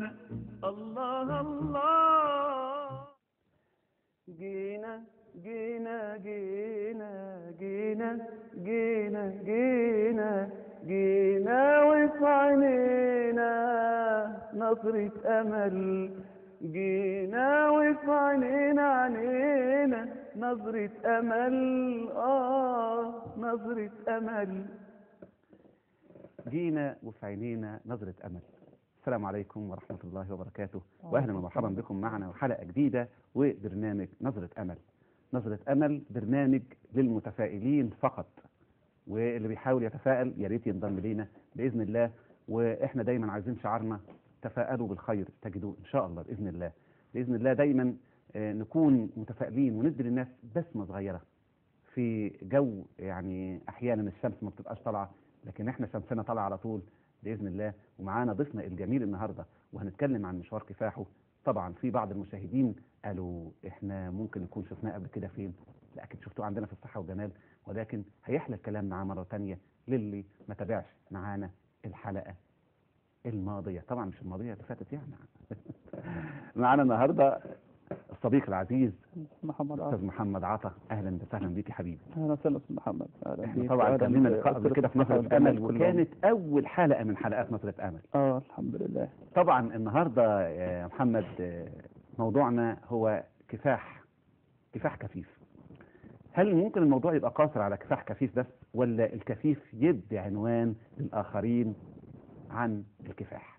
الله الله جينا جينا جينا جينا جينا جينا جينا وفي عينينا نظرة أمل جينا وفي عينينا عينينا نظرة أمل آه نظرة أمل جينا وفي عينينا نظرة أمل السلام عليكم ورحمة الله وبركاته وأهلا ومرحبا بكم معنا وحلقة جديدة وبرنامج نظرة أمل نظرة أمل برنامج للمتفائلين فقط واللي بيحاول يتفائل يا ريت ينضم لينا بإذن الله وإحنا دايما عايزين شعارنا تفائلوا بالخير تجدوه إن شاء الله بإذن الله بإذن الله دايما آه، نكون متفائلين وندي للناس بسمة صغيرة في جو يعني أحيانا الشمس ما بتبقاش طالعة لكن إحنا شمسنا طالعة على طول بإذن الله ومعانا ضيفنا الجميل النهاردة وهنتكلم عن مشوار كفاحه طبعا في بعض المشاهدين قالوا احنا ممكن نكون شفناه قبل كده فين لا اكيد شفتوه عندنا في الصحة والجمال ولكن هيحلى الكلام معاه مرة تانية للي ما تابعش معانا الحلقة الماضية طبعا مش الماضية اللي فاتت يعني معانا النهاردة الصديق العزيز محمد استاذ عاطف محمد عطا اهلا وسهلا بيك يا حبيبي اهلا وسهلا استاذ محمد اهلا احنا بيك طبعا وأهلاً كان لنا لقاء قبل بأسرة كده في الصحة نظرة والجمال امل كلهم. وكانت اول حلقة من حلقات نظرة امل اه الحمد لله طبعا النهارده يا محمد آه، موضوعنا هو كفاح كفاح كفيف هل ممكن الموضوع يبقى قاصر على كفاح كفيف بس ولا الكفيف يدي عنوان للآخرين عن الكفاح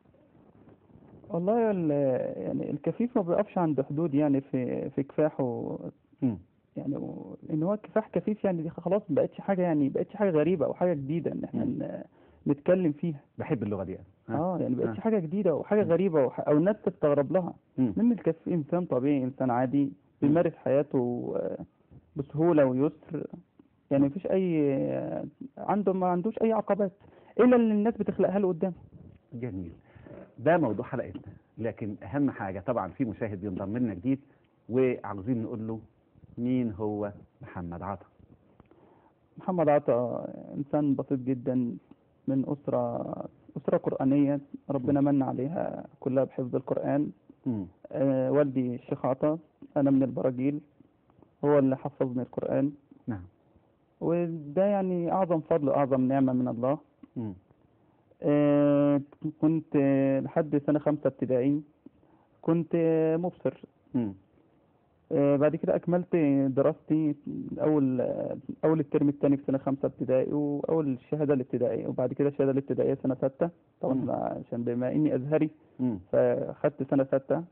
والله ال- يعني الكفيف ما بيقفش عند حدود يعني في في كفاحه مم. يعني و- ان هو كفاح كفيف يعني دي خلاص ما بقتش حاجه يعني بقتش حاجه غريبه او حاجه جديده ان احنا ن- نتكلم فيها بحب اللغة دي ها؟ اه يعني بقتش آه. حاجه جديده وحاجه غريبه وح- او الناس تستغرب لها مم. لان الكفيف انسان طبيعي انسان عادي بيمارس حياته آه، بسهوله ويسر يعني مفيش اي آه، عنده ما عندوش اي عقبات الا اللي الناس بتخلقها له قدامه جميل ده موضوع حلقتنا لكن أهم حاجة طبعا في مشاهد بينضم لنا جديد وعاوزين نقول له مين هو محمد عطا محمد عطا إنسان بسيط جدا من أسرة أسرة قرآنية ربنا من عليها كلها بحفظ القرآن مم. آه والدي الشيخ عطا أنا من البراجيل هو اللي حفظني القرآن نعم وده يعني أعظم فضل وأعظم نعمة من الله مم. آه كنت آه، لحد سنة خمسة ابتدائي كنت آه، مبصر مم. آه، بعد كده أكملت دراستي أول آه، أول الترم الثاني في سنة خمسة ابتدائي وأول الشهادة الابتدائية وبعد كده الشهادة الابتدائية سنة ستة مم. طبعا عشان بما إني أزهري مم. فأخدت سنة ستة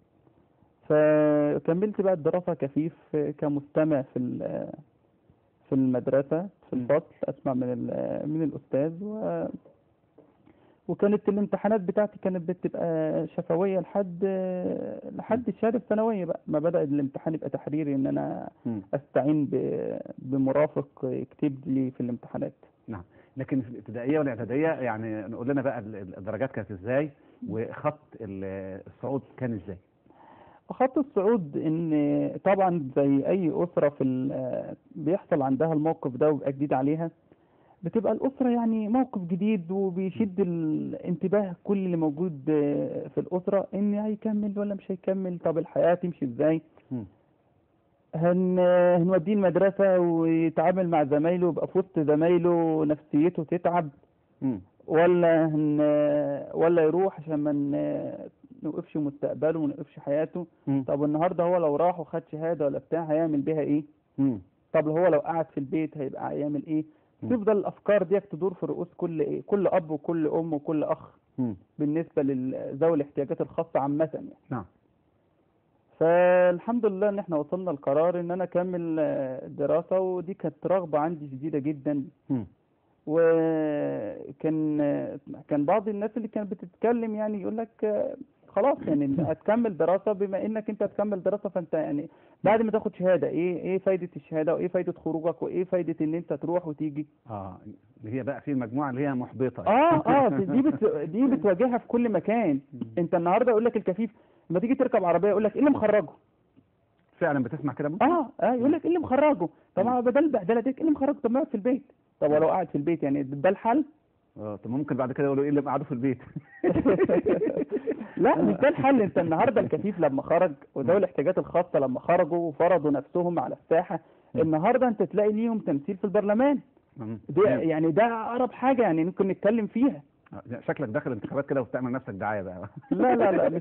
فكملت بقى الدراسة كفيف آه، كمستمع في ال- في المدرسة في مم. الفصل أسمع من ال- من الأستاذ و وكانت الامتحانات بتاعتي كانت بتبقى شفوية لحد لحد الشهادة الثانوية بقى ما بدأ الامتحان يبقى تحريري إن أنا مم. أستعين ب- بمرافق يكتب لي في الامتحانات نعم لكن في الابتدائيه والاعداديه يعني نقول لنا بقى ال- ال- الدرجات كانت ازاي وخط ال- الصعود كان ازاي خط الصعود ان طبعا زي اي اسره في ال- بيحصل عندها الموقف ده وبيبقى جديد عليها بتبقى الاسره يعني موقف جديد وبيشد الانتباه كل اللي موجود في الاسره ان هيكمل ولا مش هيكمل طب الحياه تمشي ازاي مم. هن هنوديه المدرسه ويتعامل مع زمايله يبقى في وسط زمايله نفسيته تتعب مم. ولا هن ولا يروح عشان ما ن- نوقفش مستقبله ونوقفش حياته مم. طب النهارده هو لو راح وخد شهاده ولا بتاع هيعمل بيها ايه مم. طب هو لو قعد في البيت هيبقى هيعمل ايه مم. تفضل الافكار دي تدور في رؤوس كل ايه كل اب وكل ام وكل اخ مم. بالنسبه لذوي الاحتياجات الخاصه عامه يعني نعم فالحمد لله ان احنا وصلنا لقرار ان انا اكمل آه، الدراسه ودي كانت رغبه عندي شديده جدا مم. وكان كان بعض الناس اللي كانت بتتكلم يعني يقول لك آه، خلاص يعني هتكمل دراسه بما انك انت هتكمل دراسه فانت يعني بعد ما تاخد شهاده ايه ايه فايده الشهاده وايه فايده خروجك وايه فايده ان انت تروح وتيجي اه اللي هي بقى في المجموعه اللي هي محبطه اه اه دي بت... دي بتواجهها في كل مكان انت النهارده يقول لك الكفيف لما تيجي تركب عربيه يقول لك ايه اللي مخرجه فعلا بتسمع كده ممكن اه اه يقول لك ايه اللي مخرجه طب ما بدل البهدله دي ايه اللي مخرجه طب ما اقعد في البيت طب ولو قاعد في البيت يعني ده الحل اه طب ممكن بعد كده يقولوا ايه اللي قعدوا في البيت لا مش ده الحل انت النهارده الكفيف لما خرج وذوي الاحتياجات الخاصه لما خرجوا وفرضوا نفسهم على الساحه مم. النهارده انت تلاقي ليهم تمثيل في البرلمان مم. ده تمام. يعني ده اقرب حاجه يعني ممكن نتكلم فيها آه، شكلك داخل انتخابات كده وبتعمل نفسك دعايه بقى لا لا لا مش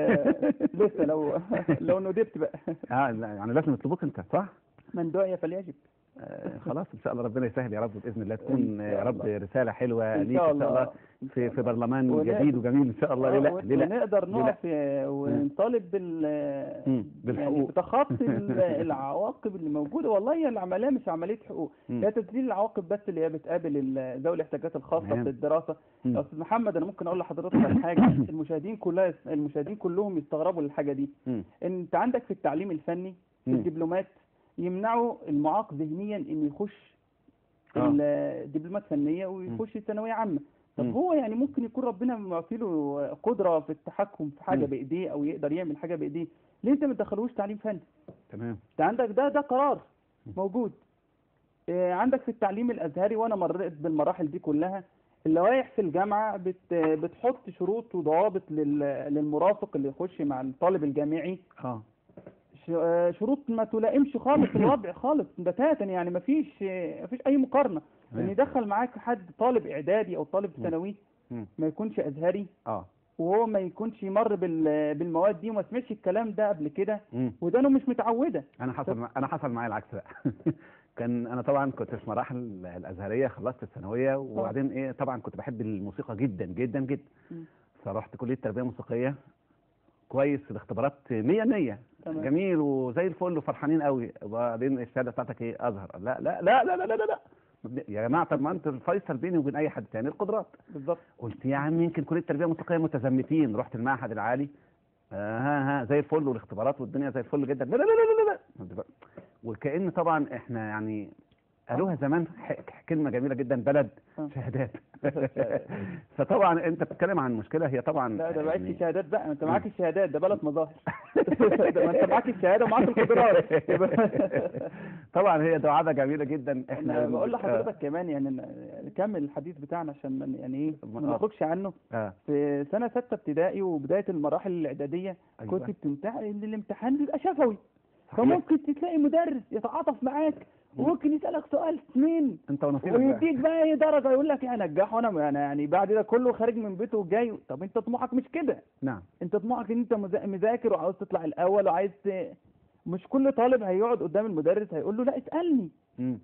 لسه لو لو ندبت بقى اه لا يعني لازم يطلبوك انت صح؟ من دعي فليجب آه خلاص ان شاء الله ربنا يسهل يا رب باذن الله تكون إن آه، شاء يا رب رساله حلوه إن ليك شاء ان شاء الله الله. في في برلمان ون- جديد وجميل ان شاء الله ليه لا آه، ليه لا ونقدر ليه لا؟ نقف آه، ونطالب بال مم، يعني بالحقوق. بتخطي ال- العواقب اللي موجوده والله هي العمليه مش عمليه حقوق مم. هي تسجيل العواقب بس اللي هي بتقابل ال- ذوي الاحتياجات الخاصه تمام. في الدراسه مم. يا استاذ محمد انا ممكن اقول لحضرتك على حاجه المشاهدين كلها المشاهدين كلهم يستغربوا للحاجه دي مم. ان انت عندك في التعليم الفني في مم. الدبلومات يمنعوا المعاق ذهنيا انه يخش آه. الدبلومات فنيه ويخش ثانويه عامه طب مم. هو يعني ممكن يكون ربنا معطي له قدره في التحكم في حاجه مم. بايديه او يقدر يعمل حاجه بايديه ليه انت ما تدخلوش تعليم فني تمام انت عندك ده ده قرار مم. موجود آه، عندك في التعليم الازهري وانا مريت بالمراحل دي كلها اللوائح في الجامعه بت بتحط شروط وضوابط لل- للمرافق اللي يخش مع الطالب الجامعي اه ش- آه، شروط ما تلائمش خالص الوضع خالص بتاتا يعني ما فيش ما فيش اي مقارنه ان تمام. يدخل معاك حد طالب اعدادي او طالب مم. ثانوي مم. ما يكونش ازهري اه وهو ما يكونش يمر بال- بالمواد دي وما سمعش الكلام ده قبل كده مم. ودانه مش متعوده انا حصل مع... انا حصل معايا العكس بقى كان انا طبعا كنت في مراحل الازهريه خلصت الثانويه وبعدين ايه طبعا كنت بحب الموسيقى جدا جدا جدا مم. فرحت كليه تربيه موسيقيه كويس الاختبارات 100 100 تمام. جميل وزي الفل وفرحانين قوي وبعدين الشهاده بتاعتك ايه ازهر لا لا لا لا لا لا, لا, لا. يا جماعه طب ما انت الفيصل بيني وبين اي حد تاني القدرات بالظبط قلت يا عم يمكن كليه التربيه الموسيقيه متزمتين رحت المعهد العالي آه ها ها زي الفل والاختبارات والدنيا زي الفل جدا لا لا لا لا لا, لا. وكأن طبعا احنا يعني قالوها زمان ح- كلمه جميله جدا بلد آه. شهادات فطبعا انت بتتكلم عن مشكله هي طبعا لا ده بقتش يعني- شهادات بقى انت مم. معاك الشهادات ده بلد مظاهر ده ما انت معاك الشهاده ومعاك القدرات طبعا هي دعابه جميله جدا احنا انا بقول لحضرتك كمان يعني ن- نكمل الحديث بتاعنا عشان من- يعني ايه آه. ما نخرجش عنه اه في سنه سته ابتدائي وبدايه المراحل الاعداديه أيوة. كنت بتمتحن الامتحان بيبقى شفوي صحيح. فممكن تلاقي مدرس يتعاطف معاك مم. وممكن يسالك سؤال سنين انت ونصيبك بقى. ويديك بقى ايه درجه يقول لك يعني نجحه انا انا يعني بعد ده كله خارج من بيته وجاي طب انت طموحك مش كده نعم انت طموحك ان انت مذا- مذاكر وعاوز تطلع الاول وعايز ت... مش كل طالب هيقعد قدام المدرس هيقول له لا اسالني مم.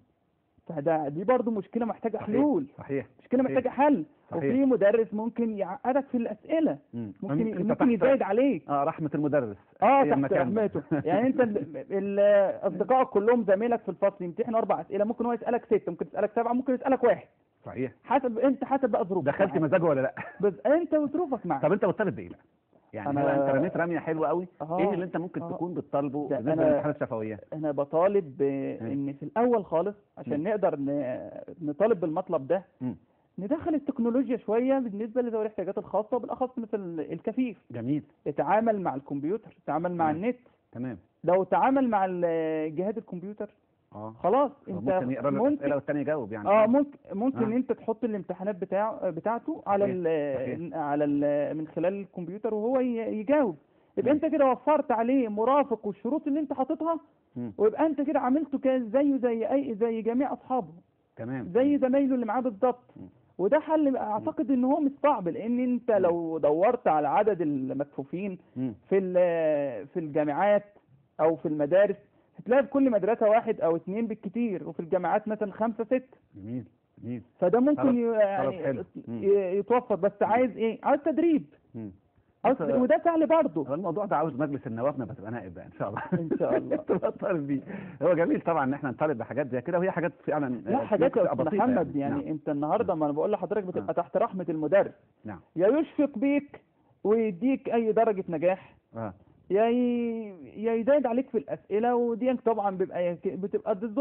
فده دي برضو مشكله محتاجه صحيح. حلول صحيح مشكله صحيح. محتاجه حل صحيح. وفي مدرس ممكن يعقدك في الاسئله مم. ممكن أنت ممكن تحت- يزايد عليك اه رحمه المدرس اه أيام ما تحت كان. رحمته يعني انت ال- ال- اصدقائك كلهم زميلك في الفصل يمتحنوا اربع اسئله ممكن هو يسالك سته ممكن يسالك سبعه ممكن يسالك واحد صحيح حسب انت حسب بقى ظروفك دخلت معاه. مزاجه ولا لا بس انت وظروفك معاه طب انت بتطالب بايه بقى يعني أنا- هو انت رميت رميه حلوه قوي آه، ايه اللي انت ممكن آه. تكون بتطالبه ده بالنسبه أنا- للامتحانات الشفويه انا بطالب ب- ان في الاول خالص عشان مم. نقدر ن- نطالب بالمطلب ده مم. ندخل التكنولوجيا شويه بالنسبه لذوي الاحتياجات الخاصه بالاخص مثل الكفيف جميل يتعامل مع الكمبيوتر يتعامل مع مم. النت تمام لو تعامل مع ال- جهاز الكمبيوتر اه خلاص هو انت ممكن يقرا لك ممكن الاسئله والتاني يجاوب يعني اه ممكن ممكن آه. انت تحط الامتحانات بتاع بتاعته على صحيح، ال على ال من خلال الكمبيوتر وهو ي- يجاوب يبقى مم. انت كده وفرت عليه مرافق والشروط اللي انت حاططها مم. ويبقى انت كده عملته كان زيه زي اي زي جميع اصحابه تمام زي زمايله اللي معاه بالظبط مم. وده حل اعتقد ان هو مش صعب لان انت لو دورت على عدد المكفوفين مم. في ال- في الجامعات او في المدارس هتلاقي في كل مدرسه واحد او اثنين بالكتير وفي الجامعات مثلا خمسه ست جميل جميل فده ممكن طلب- ي- طلب يعني حلو. مم. ي- يتوفر بس عايز ايه عايز تدريب مم. عايز بس- تدريب وده سهل برضه هو الموضوع ده عاوز مجلس النواب نبقى تبقى نائب بقى ان شاء الله إن شاء الله. تبقى طالب بيه هو جميل طبعا ان احنا نطالب بحاجات زي كده وهي حاجات فعلا لا آه، حاجات يا ممكن استاذ تبقى بسيطة محمد يعني نعم. انت النهارده ما انا بقول لحضرتك بتبقى تحت رحمه المدرس نعم يا يشفق بيك ويديك اي درجه نجاح اه يا ي- يا يزايد عليك في الاسئله ودي طبعا بيبقى بتبقى ده ظلم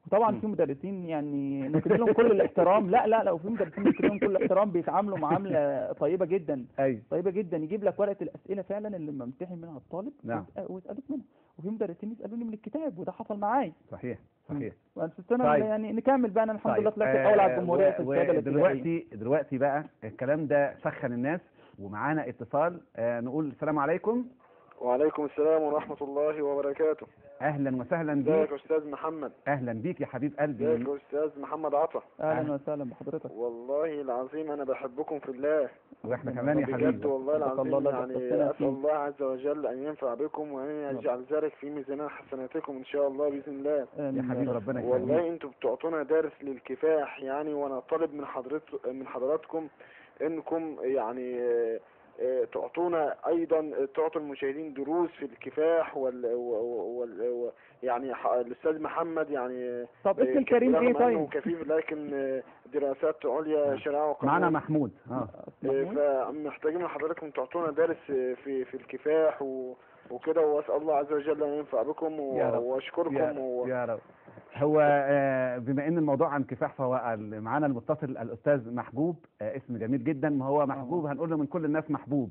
وطبعا مم. في مدرسين يعني نكتب لهم كل الاحترام لا لا لا وفي مدرسين نكتب لهم كل الاحترام بيتعاملوا معامله طيبه جدا ايوه طيبه جدا يجيب لك ورقه الاسئله فعلا اللي ممتحن منها الطالب نعم. ويسأل- ويسالوك منها وفي مدرسين يسالوني من الكتاب وده حصل معايا صحيح صحيح وأنا في السنه طيب. يعني نكمل بقى انا الحمد لله طيب، طلعت الاول على آه، الجمهوريه في و- الشهاده الابتدائيه ودلوقتي دلوقتي بقى الكلام ده سخن الناس ومعانا اتصال آه نقول السلام عليكم وعليكم السلام ورحمة الله وبركاته اهلا وسهلا ازيك بيك يا أستاذ محمد اهلا بيك يا حبيب ازيك قلبي يا أستاذ محمد عطا اهلا وسهلا بحضرتك والله العظيم أنا بحبكم في الله واحنا كمان يا بجد حبيبي والله بارك الله العظيم لك يعني وحسنا أسأل فيك. الله عز وجل أن ينفع بكم وأن يجعل ذلك في ميزان حسناتكم إن شاء الله بإذن الله يا آمين حبيبي رب. ربنا يخليك والله انتوا بتعطونا درس للكفاح يعني وانا طالب من حضرت من حضراتكم انكم يعني آه، آه، تعطونا ايضا تعطوا المشاهدين دروس في الكفاح وال, وال... وال... يعني ح- الاستاذ محمد يعني طب اسم آه، الكريم رغم ايه أنه طيب كفيف لكن آه، دراسات عليا شريعه وقانون معانا محمود اه آه، محمود؟ فمحتاجين من حضراتكم تعطونا درس في في الكفاح و... وكده واسال الله عز وجل ان ينفع بكم و... يا رب. واشكركم يا, و... يا رب هو آه، بما ان الموضوع عن كفاح فهو ال- معانا المتصل الاستاذ محبوب آه، اسم جميل جدا ما هو محبوب هنقول له من كل الناس محبوب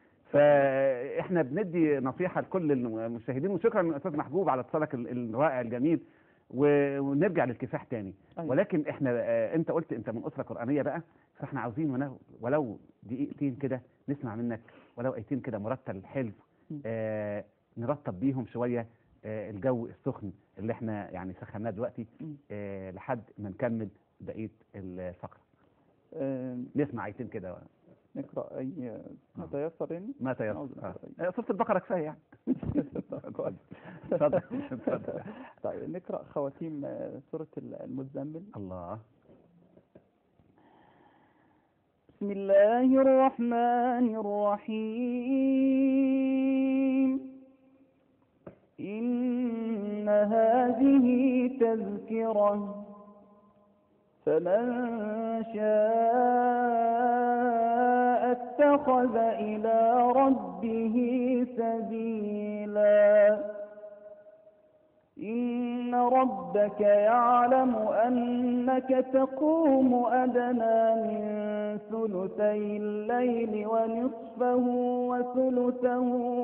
فاحنا بندي نصيحه لكل المشاهدين وشكرا للاستاذ محبوب على اتصالك ال- الرائع الجميل و- ونرجع للكفاح تاني أيوة. ولكن احنا آه، انت قلت انت من اسره قرانيه بقى فاحنا عاوزين ولو- ولو دقيقتين كده نسمع منك ولو ايتين كده مرتل حلو م. آه نرطب بيهم شويه آه الجو السخن اللي احنا يعني سخناه دلوقتي م. آه لحد ما نكمل بقيه الفقره آم، نسمع ايتين كده نقرا اي ما تيسر يعني ما تيسر أعوذ آه. بالله. آه، سوره البقره كفايه يعني كويس. اتفضل اتفضل طيب نقرا خواتيم آه، سوره المزمل الله بسم الله الرحمن الرحيم إن هذه تذكرة فمن شاء اتخذ إلى ربه سبيلا إن ربك يعلم أنك تقوم أدنى من ثلثي الليل ونصفه وثلثه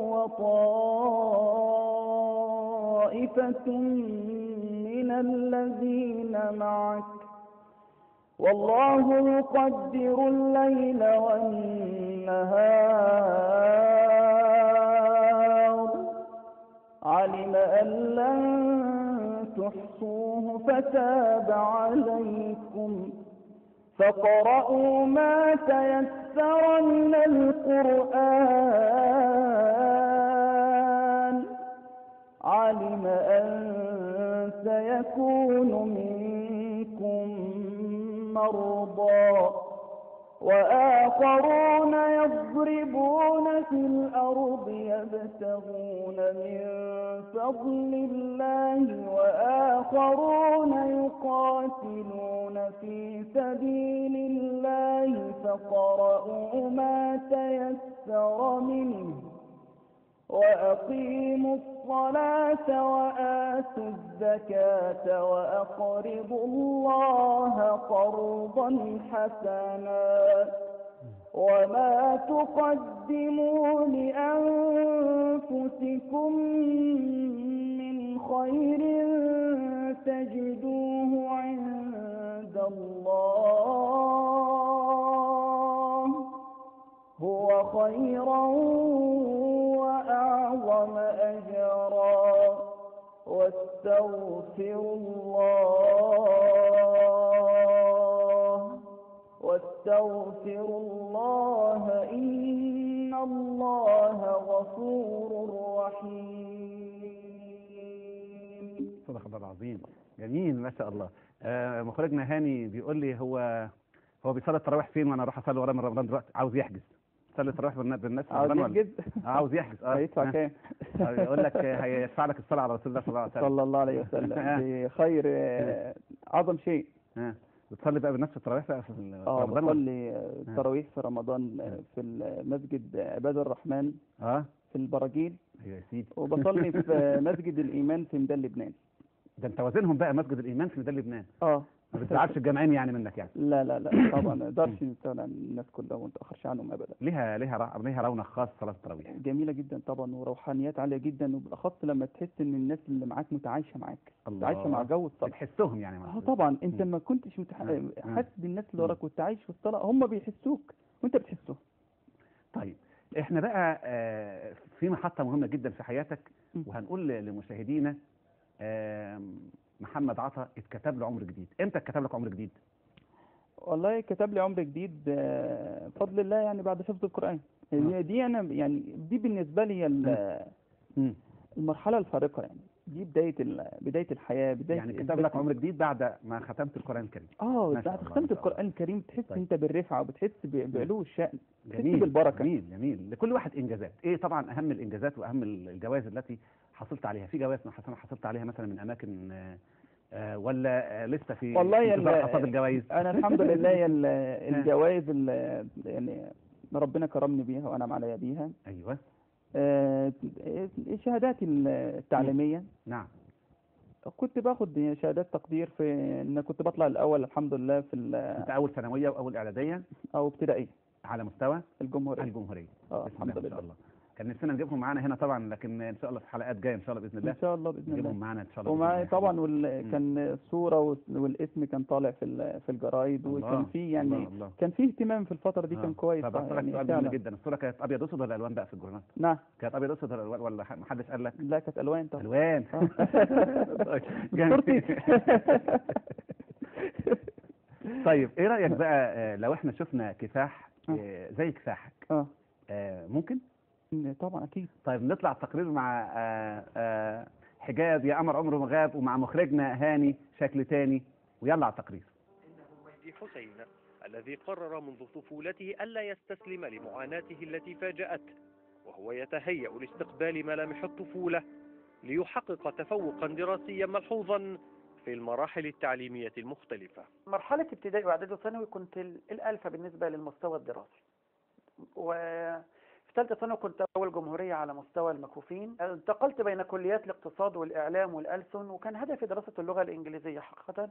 وطائفة من الذين معك والله يقدر الليل والنهار علم أن لن تحصوه فتاب عليكم فاقرؤوا ما تيسر من القرآن علم أن سيكون منكم مرضى وآخرون يضربون في الأرض يبتغون من فضل الله وآخرون يقاتلون في سبيل الله فقرؤوا ما تيسر منه وأقيموا الصلاة وآتوا الزكاة وأقرضوا الله قرضا حسنا وما تقدموا لأنفسكم من خير تجدوه عند الله هو خيرا وأعظم أجرا واستغفروا الله واستغفروا الله إن الله غفور رحيم صدق الله العظيم جميل ما شاء الله آه مخرجنا هاني بيقول لي هو هو بيصلي التراويح فين وانا اروح اصلي وراه من رمضان دلوقتي عاوز يحجز يصلي التراويح بالنا- بالناس في عاوز رمضان ولا يحجز آه، عاوز يحجز اه هيدفع آه. كام آه، يقول لك آه، هيدفع لك الصلاه على رسول الله صلى الله عليه وسلم صلى الله عليه وسلم بخير آه، أعظم شيء ها بتصلي بقى بالناس في التراويح بقى في ال- اه رمضان ولا بصلي آه، التراويح في رمضان آه، في المسجد عباد الرحمن اه في البراجيل ايوه يا سيدي وبصلي في مسجد الإيمان في ميدان لبنان ده انت وازنهم بقى مسجد الايمان في ميدان لبنان اه ما بتزعلش الجامعين يعني منك يعني لا لا لا طبعا ما نقدرش نستغنى عن الناس كلها وما نتاخرش عنهم ابدا ليها ليها رع- ليها رونق خاص صلاه التراويح جميله جدا طبعا وروحانيات عاليه جدا وبالاخص لما تحس ان الناس اللي معاك متعايشه معاك متعايشه مع جو الصلاه بتحسهم يعني اه طبعا انت مم. ما كنتش متح... مم. مم. حاسس بالناس اللي مم. وراك وانت عايش في الصلاه هم بيحسوك وانت بتحسهم طيب احنا بقى آه، في محطة مهمة جدا في حياتك م. وهنقول ل- لمشاهدينا آم، محمد عطا اتكتب له عمر جديد امتى اتكتب لك عمر جديد والله كتب لي عمر جديد آه، بفضل الله يعني بعد حفظ القرآن هي دي أنا يعني دي بالنسبة لي ال- مم. المرحلة الفارقة يعني دي بداية ال- بداية الحياة بداية يعني كتب بداية- لك عمر جديد بعد ما ختمت القرآن الكريم اه ما شاء بعد الله، ختمت ما شاء الله. القرآن الكريم تحس طيب. انت بالرفعة وبتحس ب- بعلو الشأن تحس جميل بالبركة. جميل جميل لكل واحد انجازات ايه طبعا اهم الانجازات واهم ال- الجوائز التي حصلت عليها في جوائز حسنا حصلت عليها مثلا من اماكن آه، آه، ولا آه، لسه في والله يا انتظار ال- حصاد الجوائز انا الحمد لله يا ال- الجوائز ال- يعني ربنا كرمني بيها وانعم عليا بيها ايوه آه، شهاداتي التعليمية نعم كنت باخد شهادات تقدير في ان كنت بطلع الاول الحمد لله في ال- انت اول ثانويه واول اعداديه او ابتدائيه على مستوى الجمهوريه الجمهوريه اه بسم الله الحمد ما شاء لله الله كان نفسنا نجيبهم معانا هنا طبعا لكن ان شاء الله في حلقات جايه ان شاء الله باذن الله ان شاء الله باذن نجيبهم الله معانا ان شاء الله بإذن ومعايا الله. طبعا وال... مم. كان الصوره وال- والاسم كان طالع في ال- في الجرايد الله، وكان في يعني الله الله. كان في اهتمام في الفتره دي آه. كان كويس طب آه، اسالك يعني سؤال مهم فعلا جدا الصوره كانت ابيض اسود ولا الوان بقى في الجورنال نعم كانت ابيض اسود ولا الوان ولا ح- ما حدش قال لك لا كانت الوان طبعا الوان آه. طيب، صورتي. طيب ايه رايك بقى آه، لو احنا شفنا كفاح آه، زي كفاحك اه آه، ممكن طبعا اكيد طيب نطلع تقرير مع آه، آه، حجاز يا قمر عمره ما غاب ومع مخرجنا هاني شكل تاني ويلا على التقرير مهدي حسين الذي قرر منذ طفولته ألا يستسلم لمعاناته التي فاجأته وهو يتهيأ لاستقبال ملامح الطفولة ليحقق تفوقا دراسيا ملحوظا في المراحل التعليمية المختلفة مرحلة ابتدائي وإعدادي وثانوي كنت ال- الألفة بالنسبة للمستوى الدراسي وفي ثالثة ثانوي كنت أول جمهورية على مستوى المكفوفين انتقلت بين كليات الاقتصاد والإعلام والألسن وكان هدفي دراسة اللغة الإنجليزية حقيقة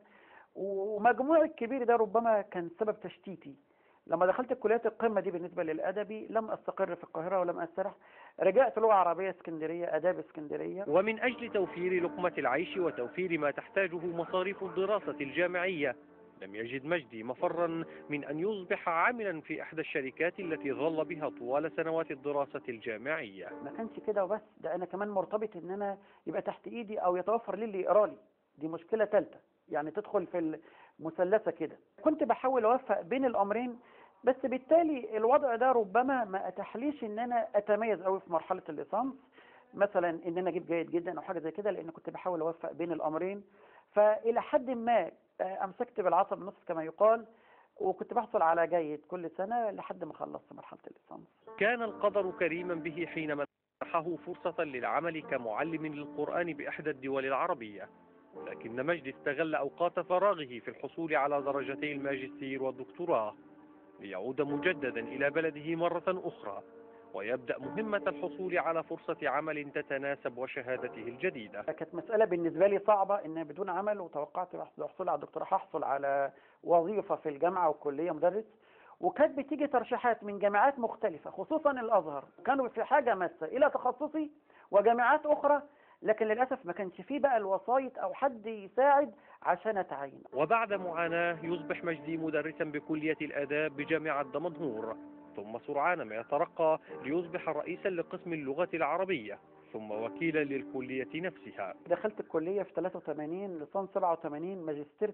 ومجموعي الكبير ده ربما كان سبب تشتيتي لما دخلت الكليات القمة دي بالنسبة للأدبي لم أستقر في القاهرة ولم أسترح رجعت لغة عربية اسكندرية آداب اسكندرية ومن أجل توفير لقمة العيش وتوفير ما تحتاجه مصاريف الدراسة الجامعية لم يجد مجدي مفرا من أن يصبح عاملا في إحدى الشركات التي ظل بها طوال سنوات الدراسة الجامعية ما كانش كده وبس ده انا كمان مرتبط ان انا يبقى تحت ايدي او يتوفر لي اللي يقرا لي دي مشكله ثالثه يعني تدخل في المثلثه كده كنت بحاول اوفق بين الامرين بس بالتالي الوضع ده ربما ما اتاحليش ان انا اتميز قوي في مرحله الليسانس مثلا ان انا اجيب جيد جدا او حاجه زي كده لان كنت بحاول اوفق بين الامرين فالى حد ما آه، امسكت بالعصا بالنص كما يقال وكنت بحصل على جيد كل سنه لحد ما خلصت مرحله الليسانس كان القدر كريما به حينما منحه فرصة للعمل كمعلم للقرآن بإحدى الدول العربية لكن مجدي استغل أوقات فراغه في الحصول على درجتي الماجستير والدكتوراه ليعود مجددا إلى بلده مرة أخرى ويبدأ مهمة الحصول على فرصة عمل تتناسب وشهادته الجديدة كانت مسألة بالنسبة لي صعبة إن بدون عمل وتوقعت الحصول على الدكتوراه هحصل على وظيفة في الجامعة والكلية مدرس وكانت بتيجي ترشيحات من جامعات مختلفة خصوصا الأزهر كانوا في حاجة ماسة إلى تخصصي وجامعات أخرى لكن للأسف ما كانش فيه بقى الوسايط أو حد يساعد عشان أتعين وبعد معاناة يصبح مجدي مدرسا بكلية الآداب بجامعة دمنهور ثم سرعان ما يترقى ليصبح رئيسا لقسم اللغة العربية ثم وكيلا للكلية نفسها دخلت الكلية في 83 لسان 87 ماجستير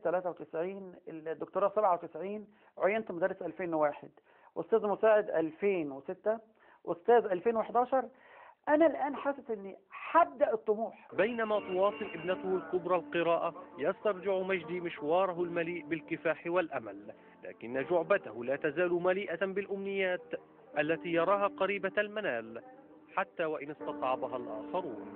93 الدكتوراه 97 عينت مدرس 2001 أستاذ مساعد 2006 أستاذ 2011 أنا الآن حاسس إني هبدأ الطموح بينما تواصل ابنته الكبرى القراءة يسترجع مجدي مشواره المليء بالكفاح والأمل لكن جعبته لا تزال مليئة بالأمنيات التي يراها قريبة المنال حتى وإن استصعبها الآخرون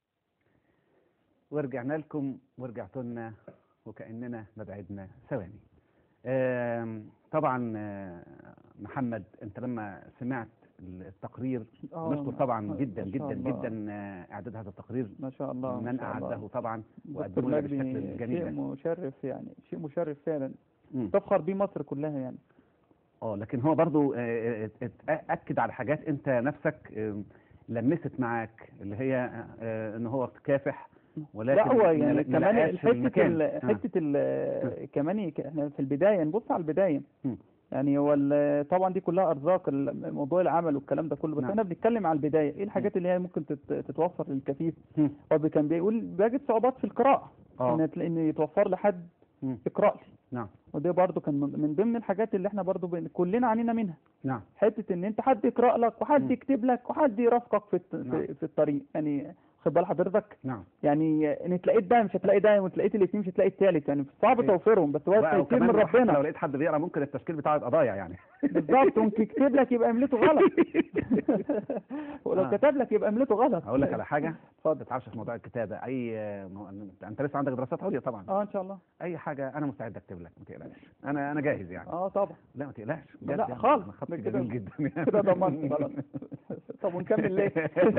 ورجعنا لكم ورجعتوا لنا وكأننا ما بعدنا ثواني آم، طبعا آه، محمد انت لما سمعت التقرير آه، نشكر طبعا ما- جدا ما شاء جدا الله. جدا آه، اعداد هذا التقرير ما شاء الله ما من شاء الله. اعده طبعا دكتور وقدمه لنا مجدي بالشكل الجميل شيء ده مشرف يعني شيء مشرف فعلا مم. تفخر بيه مصر كلها يعني اه لكن هو برضو آه، ات- ات- اكد على حاجات انت نفسك آه، لمست معاك اللي هي آه، ان هو كافح ولكن لا هو ما- يعني ما كمان لقاش حته المكان. ال- آه. حته ال- كمان يك- احنا في البدايه نبص على البدايه مم. يعني هو ال- طبعا دي كلها ارزاق ال- موضوع العمل والكلام ده كله بس نعم. احنا بنتكلم على البدايه ايه الحاجات اللي هي ممكن تت- تتوفر للكفيف مم. هو بي- كان بيقول بيجد صعوبات في القراءه اه ان تلاقي- ان يتوفر لحد مم. يقرا لي نعم وده برضو كان من من ضمن الحاجات اللي احنا برضو بن- كلنا عانينا منها نعم حته ان انت حد يقرا لك وحد مم. يكتب لك وحد يرافقك في الت- نعم. في, في الطريق يعني خد بال حضرتك نعم يعني ان تلاقيت ده مش هتلاقي ده وتلاقيت الاثنين مش هتلاقي الثالث يعني صعب صحيح. توفيرهم بس هو بقى التيسير وكمان من حتى لو ربنا لقيت حد بيقرا ممكن التشكيل بتاعه يبقى ضايع يعني بالظبط ممكن يكتب لك يبقى املته غلط ولو آه. كتب لك يبقى املته غلط هقول لك على حاجه اتفضل تتعرفش في موضوع الكتابه اي مو- انت لسه عندك دراسات عليا طبعا اه ان شاء الله اي حاجه انا مستعد اكتب لك ما تقلقش انا انا جاهز يعني اه طبعا لا ما تقلقش لا، بجد يعني. خالص. أنا خط ده كده- جميل جدا يعني كده ضمنت خلاص طب ونكمل ليه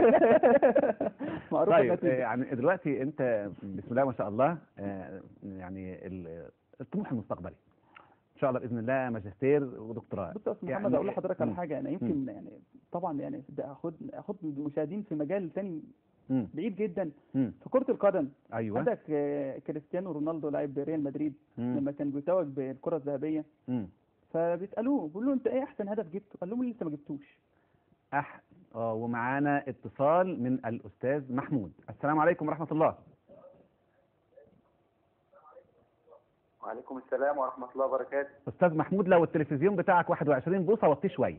معروف طيب آه، النتيجه يعني دلوقتي انت بسم الله ما شاء الله آه، يعني ال- الطموح المستقبلي ان شاء الله باذن الله ماجستير ودكتوراه بص يا استاذ يعني- محمد اقول لحضرتك على مم. حاجه انا يمكن يعني طبعا يعني ده اخد اخد المشاهدين في مجال تاني مم. بعيد جدا مم. في كره القدم ايوه عندك آه، كريستيانو رونالدو لاعب ريال مدريد مم. لما كان بيتوج بالكره الذهبيه مم. فبيسالوه بيقولوا له انت ايه احسن هدف جبته قال لهم لسه ما جبتوش أح... اه ومعانا اتصال من الاستاذ محمود السلام عليكم ورحمه الله وعليكم السلام ورحمة الله وبركاته استاذ محمود لو التلفزيون بتاعك 21 بوصه وطيه شويه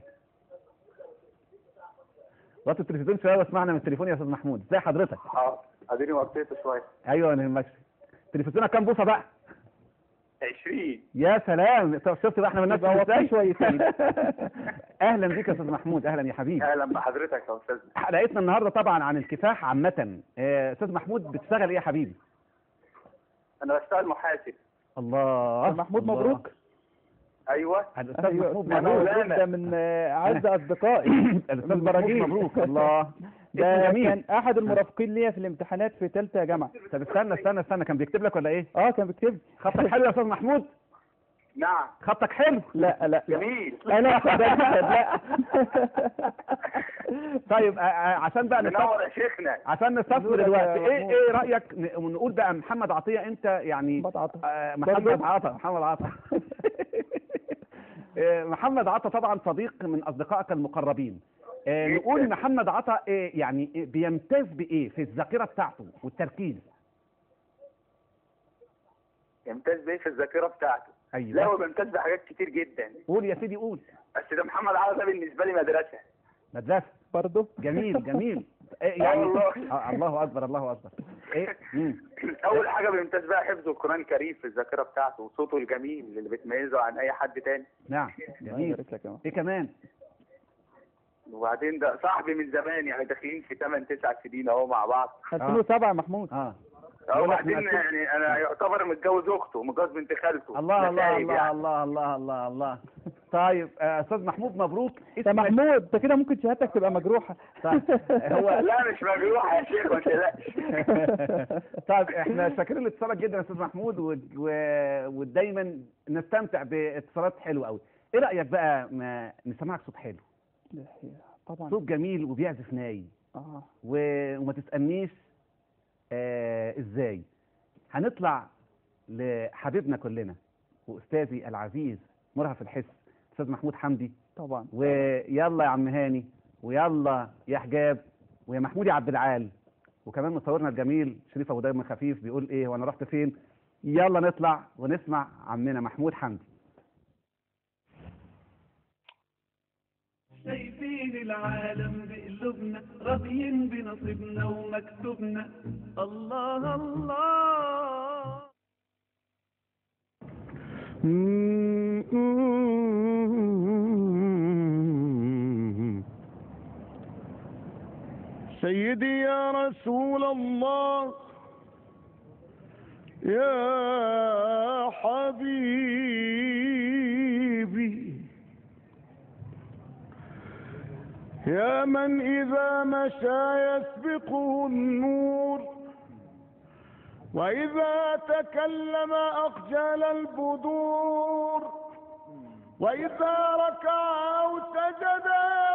وطي التلفزيون شويه واسمعنا من التليفون يا استاذ محمود ازي حضرتك اه اديني وطيته شوية ايوه انا يهمكش تلفزيونك كام بوصه بقى 20 يا سلام طب شفت بقى احنا بننفذ يبقى وطيه ازاي شويتين اهلا بيك يا استاذ محمود اهلا يا حبيبي اهلا بحضرتك يا استاذ حلقتنا النهارده طبعا عن الكفاح عامه آه، استاذ محمود بتشتغل ايه يا حبيبي انا بشتغل محاسب الله محمود الله. مبروك ايوه الاستاذ أيوة، محمود أنا مبروك بقول ده من آه، اعز اصدقائي الاستاذ من البراجيل. محمود مبروك الله ده اسم جميل. كان احد المرافقين ليا في الامتحانات في ثالثه جامعه طب استنى استنى استنى كان بيكتب لك ولا ايه اه كان بيكتب خطك حلو يا استاذ محمود نعم خطك حلو لا لا لا جميل انا يا أخي ده لا طيب آه، آه، عشان بقى نستثمر منور يا شيخنا عشان نستثمر نورك يا دلوقتي ايه محمود. ايه رايك ن- نقول بقى محمد عطيه انت يعني محمد عطا. آه، محمد برضو؟ عطا محمد عطا آه، محمد عطا طبعا صديق من اصدقائك المقربين آه، جداً. نقول محمد عطا إيه يعني إيه بيمتاز بايه في الذاكره بتاعته والتركيز يمتاز بيه في الذاكرة بتاعته لا ايوه هو بيمتاز بحاجات كتير جدا قول يا سيدي قول بس ده محمد علي ده بالنسبة لي مدرسة مدرسه برضه جميل جميل إيه يعني والله. آه، الله اكبر الله اكبر ايه مم. أول حاجة بيمتاز بها حفظ القرآن الكريم في الذاكرة بتاعته وصوته الجميل اللي بتميزه عن أي حد تاني نعم الله جميل يبارك لك يا محمود. ايه كمان وبعدين ده صاحبي من زمان يعني داخلين في 8 9 سنين أهو مع بعض 2007 يا محمود اه أهو يقول لك بعدين من ألفين- يعني أنا يعتبر متجوز أخته متجوز بنت خالته الله الله نسايب الله يعني. الله الله الله الله طيب آه، استاذ محمود مبروك يا اسمك- محمود انت كده ممكن شهادتك تبقى مجروحه طيب هو لا مش مجروح يا شيخ ما تقلقش طيب احنا شاكرين لاتصالك جدا يا استاذ محمود و... و... ودايما نستمتع باتصالات حلوه قوي ايه رايك بقى ما نسمعك صوت حلو طبعا صوت جميل وبيعزف ناي اه و... وما تسالنيش آه ازاي هنطلع لحبيبنا كلنا واستاذي العزيز مرهف الحس استاذ محمود حمدي طبعا ويلا يا عم هاني ويلا يا حجاب ويا محمود يا عبد العال وكمان مصورنا الجميل شريف ابو دايما خفيف بيقول ايه وانا رحت فين يلا نطلع ونسمع عمنا محمود حمدي شايفين العالم بقلوبنا راضيين بنصيبنا ومكتوبنا الله الله سيدي يا رسول الله يا حبيبي يا من إذا مشى يسبقه النور وإذا تكلم أخجل البدور وإذا ركع أو سجد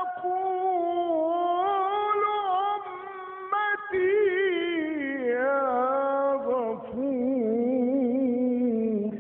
يقول أمتي يا غفور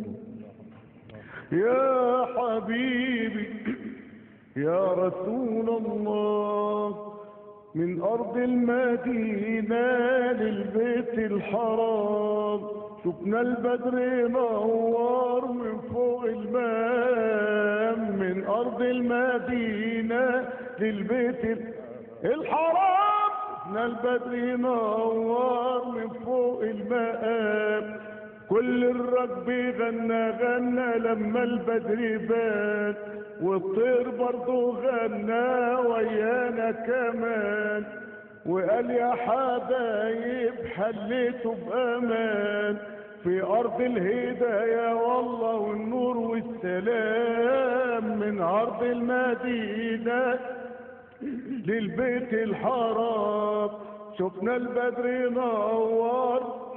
يا حبيبي يا رسول الله من أرض المدينة للبيت الحرام شفنا البدر نور من فوق المام من أرض المدينة للبيت ال- الحرام شفنا البدر نور من فوق المقام كل الركب غنى غنى لما البدر بان والطير برضو غنى ويانا كمان وقال يا حبايب حليته بأمان في أرض الهداية والله والنور والسلام من أرض المدينة للبيت الحرام شفنا البدر نور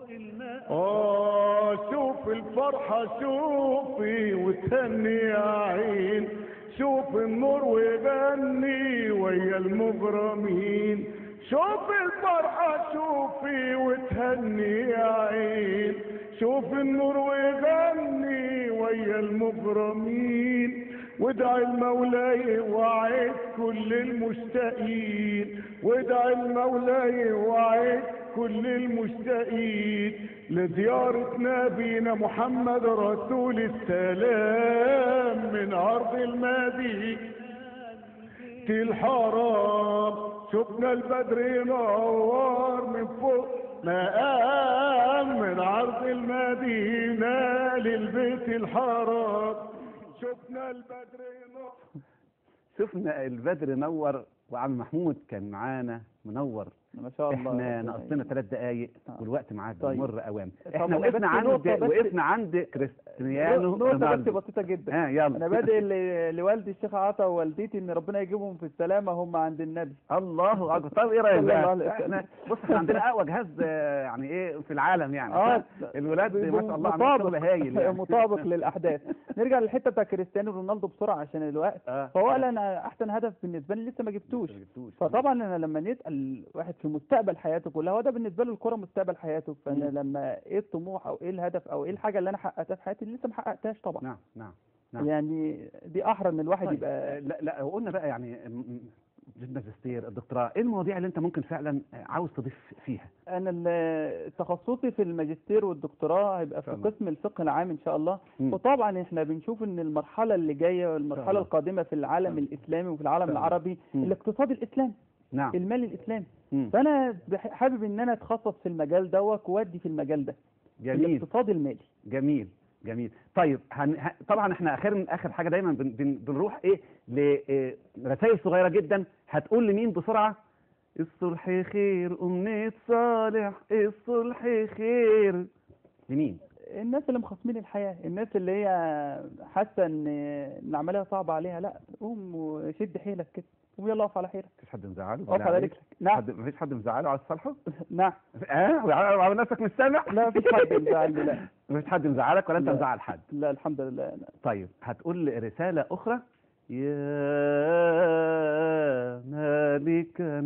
آه شوف الفرحة شوفي وتهني يا عين شوف النور وغني ويا المغرمين شوف الفرحة شوفي وتهني يا عين شوف النور وغني ويا المغرمين وادعي المولى وعد كل المشتاقين وادعي المولى وعد كل المشتاقين لزيارة نبينا محمد رسول السلام من أرض المدينة الحرام شفنا البدر ينور من فوق مقام من عرض المدينة للبيت الحرام شفنا البدر ينور شفنا البدر نور وعم محمود كان معانا منور ما شاء الله احنا ناقصنا ثلاث دقايق آه. والوقت معاك طيب. بيمر اوام طب احنا أنا وقفنا بس عند نقطة بس- وقفنا عند كريستيانو نقطة بس رونالدو بسيطة جدا ها يلا انا بادئ ل- لوالدي الشيخ عطا ووالدتي ان ربنا يجيبهم في السلامة هم عند النبي الله اكبر طب ايه رايك صلى الله بقى عليه احنا بص احنا عندنا اقوى جهاز آه، يعني ايه في العالم يعني اه الولاد ما شاء الله عاملين شغل هايل يعني مطابق للاحداث نرجع للحته بتاع كريستيانو رونالدو بسرعه عشان الوقت آه. فهو قال انا احسن هدف بالنسبه لي لسه ما جبتوش ما جبتوش. فطبعا انا لما نسال واحد في مستقبل حياته كلها هو ده بالنسبه له الكره مستقبل حياته فانا مم. لما ايه الطموح او ايه الهدف او ايه الحاجه اللي انا حققتها في حياتي اللي لسه ما حققتهاش طبعا نعم نعم نعم. يعني دي احرى ان الواحد طيب، يبقى آه، لا لا قلنا بقى يعني م- م- الماجستير الدكتوراه ايه المواضيع اللي انت ممكن فعلا آه، عاوز تضيف فيها انا ال- تخصصي في الماجستير والدكتوراه هيبقى في شاء الله. قسم الفقه العام ان شاء الله مم. وطبعا احنا بنشوف ان المرحله اللي جايه والمرحله الله. القادمه في العالم الاسلامي وفي العالم شاء الله. العربي مم. الاقتصاد الاسلامي نعم المال الاسلامي مم. فانا بح- حابب ان انا اتخصص في المجال دوت وادي في المجال ده جميل الاقتصاد المالي جميل جميل طيب هن... ه... طبعا احنا اخر اخر حاجه دايما بن... بن... بنروح ايه لرسائل صغيره جدا هتقول لمين بسرعه الصلح خير امنيه صالح الصلح خير لمين الناس اللي مخاصمين الحياه الناس اللي هي حاسه ان ان عملها صعبه عليها لا قوم وشد حيلك كده قوم يلا اقف على حيلك مفيش حد مزعله اقف بالله على عليك؟ رجلك نعم حد مفيش حد مزعله عايز تصالحه نعم اه وعامل نفسك مش سامع لا مفيش حد مزعلني لا مفيش حد مزعلك ولا انت لا. مزعل حد لا الحمد لله لا. طيب هتقول رسالة أخرى يا مالكا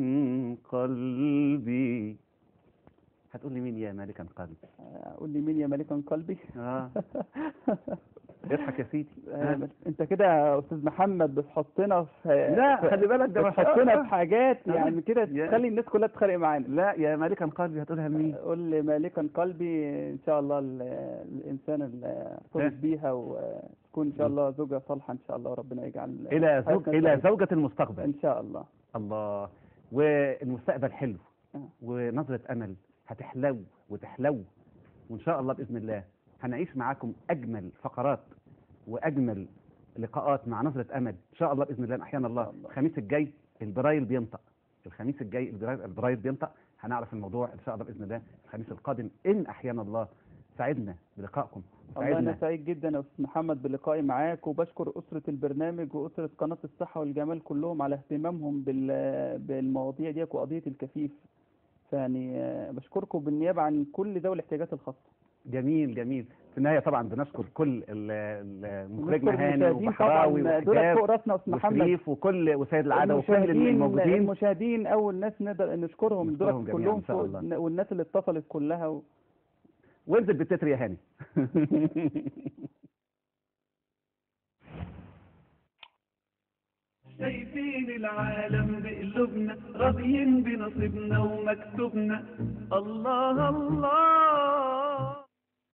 قلبي هتقول لي مين يا مالكا قلبي قول لي مين يا ملكا قلبي اه اضحك يا سيدي آه، آه. انت كده يا استاذ محمد بتحطنا في لا في- خلي بالك ده بتحطنا في حاجات آه. يعني كده يا- تخلي الناس كلها تتخانق معانا لا يا مالكا قلبي هتقولها لمين قول لي مالكا قلبي ان شاء الله ال- الانسان اللي صلت بيها وتكون ان شاء الله زوجة صالحة ان شاء الله وربنا يجعل إلى زوج حياتنا إلى سعيدة. زوجة المستقبل ان شاء الله الله والمستقبل حلو آه. ونظرة أمل هتحلو وتحلو وإن شاء الله بإذن الله هنعيش معاكم أجمل فقرات وأجمل لقاءات مع نظرة أمل إن شاء الله بإذن الله إن أحيانا الله الله. الخميس الجاي البرايل بينطق الخميس الجاي البرايل, البرايل بينطق هنعرف الموضوع إن شاء الله بإذن الله الخميس القادم إن أحيانا الله سعدنا بلقائكم والله انا سعدنا سعيد جدا يا استاذ محمد بلقائي معاك وبشكر اسره البرنامج واسره قناه الصحه والجمال كلهم على اهتمامهم بال- بالمواضيع دي وقضيه الكفيف فيعني آه، بشكركم بالنيابه عن كل ذوي الاحتياجات الخاصه جميل جميل في النهايه طبعا بنشكر كل ال- ال- المخرج ونشكر مهاني المشاهدين وبحراوي طبعا دول وحجاب فوق راسنا يا استاذ محمد وشريف وكل وسيد العاده وكل المشاهدين الموجودين المشاهدين اول ناس نقدر نشكرهم نشكرهم دول جميعاً كلهم إن شاء فوق الله. والناس اللي اتصلت كلها و... وانزل بالتتر يا هاني شايفين العالم بقلوبنا راضيين بنصيبنا ومكتوبنا الله الله